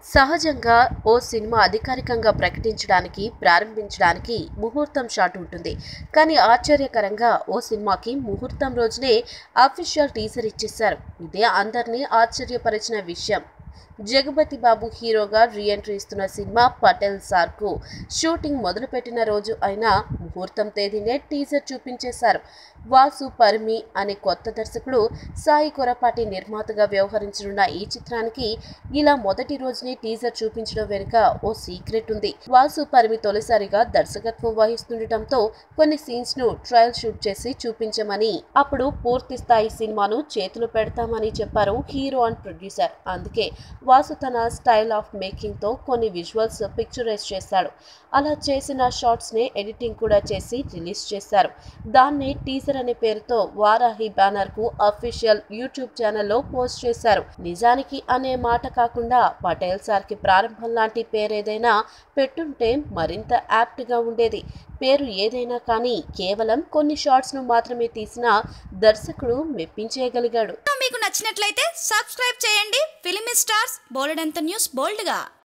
సహజంగా ఓ సినిమా అధికారికంగా ప్రకటించడానికి ప్రారంభించడానికి ముహూర్తం షాట్ ఉంటుంది కానీ ఆశ్చర్యకరంగా ఓ సినిమాకి ముహూర్తం రోజునే అఫీషియల్ టీజర్ ఇచ్చేశారు ఇదే అందరినీ ఆశ్చర్యపరిచిన విషయం జగపతి బాబు హీరోగా రీఎంట్రీ ఇస్తున్న సినిమా పటేల్ సార్కు షూటింగ్ మొదలుపెట్టిన రోజు అయిన ముహూర్తం తేదీనే టీజర్ చూపించేశారు వాసు పరిమి అనే కొత్త దర్శకుడు సాయి కొరపాటి నిర్మాతగా వ్యవహరించనున్న ఈ చిత్రానికి ఇలా మొదటి రోజునే టీజర్ చూపించడం వెనుక ఓ సీక్రెట్ ఉంది వాసు పరిమి తొలిసారిగా దర్శకత్వం వహిస్తుండటంతో కొన్ని సీన్స్ ను ట్రయల్ షూట్ చేసి చూపించమని అప్పుడు పూర్తి స్థాయి సినిమాను చేతులు పెడతామని చెప్పారు హీరో అండ్ ప్రొడ్యూసర్ అందుకే వాసు తన స్టైల్ ఆఫ్ మేకింగ్ తో కొన్ని విజువల్స్ పిక్చరైజ్ చేశాడు అలా చేసిన షార్ట్స్ నే ఎడిటింగ్ కూడా చేసి రిలీజ్ చేశారు దాన్నే టీజర్ అనే పేరుతో వారాహి బ్యానర్ కు అఫీషియల్ యూట్యూబ్ ఛానల్లో పోస్ట్ చేశారు నిజానికి అనే మాట కాకుండా పటేల్ సార్ కి ప్రారంభం లాంటి పేరేదైనా పెట్టుంటే మరింత యాప్ట్ గా ఉండేది పేరు ఏదైనా కానీ కేవలం కొన్ని షార్ట్స్ ను మాత్రమే తీసిన దర్శకుడు మెప్పించేయగలిగాడు మీకు నచ్చినట్లయితే సబ్స్క్రైబ్ చేయండి ఫిలిమి స్టార్స్ బోలెడంత న్యూస్ బోల్డ్గా